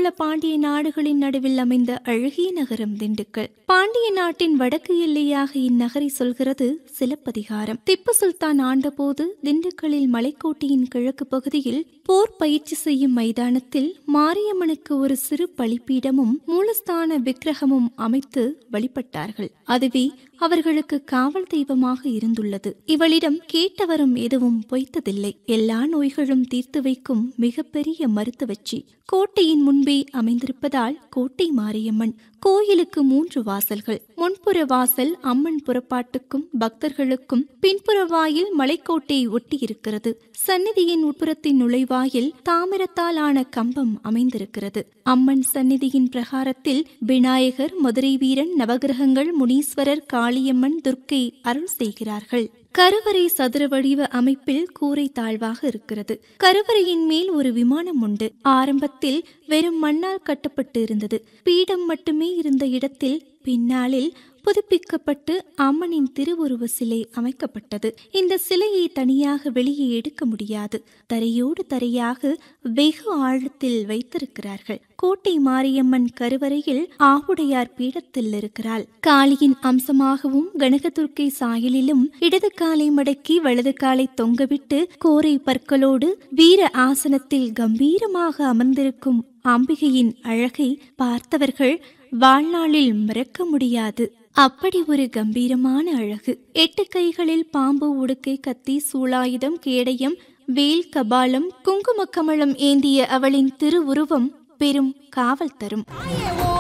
சோழ பாண்டிய நாடுகளின் நடுவில் அமைந்த அழகிய நகரம் திண்டுக்கல் பாண்டிய நாட்டின் வடக்கு எல்லையாக இந்நகரை சொல்கிறது சிலப்பதிகாரம் திப்பு சுல்தான் ஆண்டபோது திண்டுக்கல்லில் மலைக்கோட்டையின் கிழக்கு பகுதியில் போர் பயிற்சி செய்யும் மைதானத்தில் மாரியம்மனுக்கு ஒரு சிறு பலிப்பீடமும் மூலஸ்தான விக்கிரகமும் அமைத்து வழிபட்டார்கள் அதுவே அவர்களுக்கு காவல் தெய்வமாக இருந்துள்ளது இவளிடம் கேட்டவரும் எதுவும் பொய்த்ததில்லை எல்லா நோய்களும் தீர்த்து வைக்கும் மிகப்பெரிய மருத்துவச்சி கோட்டையின் முன்பே அமைந்திருப்பதால் கோட்டை மாரியம்மன் கோயிலுக்கு மூன்று வாசல்கள் முன்புற வாசல் அம்மன் புறப்பாட்டுக்கும் பக்தர்களுக்கும் பின்புற வாயில் மலைக்கோட்டை ஒட்டி இருக்கிறது சந்நிதியின் உட்புறத்தின் நுழைவாயில் தாமிரத்தால் ஆன கம்பம் அமைந்திருக்கிறது அம்மன் சந்நிதியின் பிரகாரத்தில் விநாயகர் மதுரை வீரன் நவகிரகங்கள் முனீஸ்வரர் காளியம்மன் துர்க்கை அருள் செய்கிறார்கள் கருவறை சதுர வடிவ அமைப்பில் கூரை தாழ்வாக இருக்கிறது கருவறையின் மேல் ஒரு விமானம் உண்டு ஆரம்பத்தில் வெறும் மண்ணால் கட்டப்பட்டு இருந்தது பீடம் மட்டுமே இருந்த இடத்தில் பின்னாளில் புதுப்பிக்கப்பட்டு அம்மனின் திருவுருவ சிலை அமைக்கப்பட்டது இந்த சிலையை தனியாக வெளியே எடுக்க முடியாது தரையோடு தரையாக வெகு ஆழத்தில் வைத்திருக்கிறார்கள் கோட்டை மாரியம்மன் கருவறையில் ஆவுடையார் பீடத்தில் இருக்கிறாள் காளியின் அம்சமாகவும் கனகதுர்க்கை சாயலிலும் இடது காலை மடக்கி வலது காலை தொங்கவிட்டு கோரை பற்களோடு வீர ஆசனத்தில் கம்பீரமாக அமர்ந்திருக்கும் அம்பிகையின் அழகை பார்த்தவர்கள் வாழ்நாளில் மறக்க முடியாது அப்படி ஒரு கம்பீரமான அழகு எட்டு கைகளில் பாம்பு உடுக்கை கத்தி சூளாயுதம் கேடயம் வேல் கபாலம் குங்கும கமலம் ஏந்திய அவளின் திருவுருவம் பெரும் காவல் தரும்